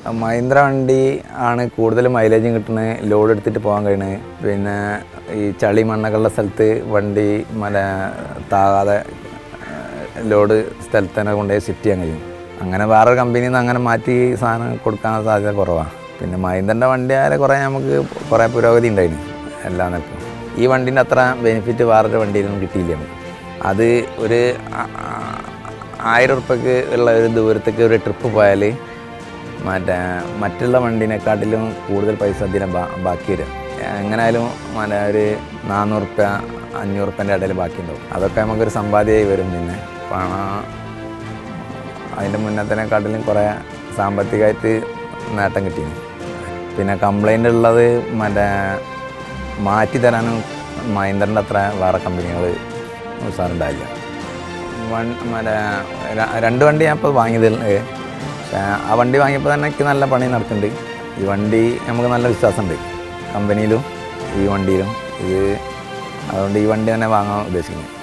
മഹീന്ദ്ര വണ്ടി ആണ് കൂടുതൽ മൈലേജും കിട്ടുന്നത് ലോഡ് എടുത്തിട്ട് പോകാൻ കഴിയുന്നത് പിന്നെ ഈ ചളി മണ്ണൊക്കെയുള്ള സ്ഥലത്ത് വണ്ടി മല താകാതെ ലോഡ് സ്ഥലത്ത് തന്നെ കൊണ്ടുപോയി സിറ്റ് ചെയ്യാൻ കഴിയും അങ്ങനെ വേറെ കമ്പനിയിൽ നിന്ന് അങ്ങനെ മാറ്റി സാധനം കൊടുക്കാൻ സാധ്യത കുറവാണ് പിന്നെ മഹീന്ദ്രൻ്റെ വണ്ടി ആയാലും കുറേ നമുക്ക് കുറേ പുരോഗതി ഉണ്ടായിരുന്നു എല്ലാ നിലക്കും ഈ വണ്ടീൻ്റെ അത്ര ബെനിഫിറ്റ് വേറൊരു വണ്ടിയിലൊന്നും കിട്ടിയില്ല നമുക്ക് അത് ഒരു ആ- ആ- ആയിരം ഉറുപ്പ്യക്ക് ഉള്ള ഒരു ദൂരത്തേക്ക് ഒരു ട്രിപ്പ് പോയാൽ മറ്റേ മറ്റുള്ള വണ്ടീനെക്കാട്ടിലും കൂടുതൽ പൈസ അതിന് ബാക്കി വരും എങ്ങനെയായാലും മറ്റേ ഒരു നാനൂറുപ്യ അഞ്ഞൂറുപ്യൻ്റെ ഇടയിൽ ബാക്കി ഉണ്ടാവും അതൊക്കെ നമുക്കൊരു സമ്പാദ്യമായി വരും പിന്നെ പണം അതിൻ്റെ മുന്നത്തിനെക്കാട്ടിലും കുറേ സാമ്പത്തികമായിട്ട് നേട്ടം കിട്ടിയിരുന്നു പിന്നെ കംപ്ലൈൻ്റ് ഉള്ളത് മറ്റേ മാറ്റി തരാനും മഹീന്ദ്രൻ്റെ അത്ര വേറെ കമ്പനികൾ ഉസാറുണ്ടായില്ല വൺ മറ്റേ ര- രണ്ട് വണ്ടി ഞാൻ ഇപ്പോൾ വാങ്ങിയത് പക്ഷേ ആ വണ്ടി വാങ്ങിയപ്പോൾ തന്നെ എനിക്ക് നല്ല പണി നടക്കുന്നുണ്ട് ഈ വണ്ടി നമുക്ക് നല്ല വിശ്വാസമുണ്ട് കമ്പനിയിലും ഈ വണ്ടിയിലും ഇത് അതുകൊണ്ട് ഈ വണ്ടി തന്നെ വാങ്ങാൻ ഉദ്ദേശിക്കുന്നു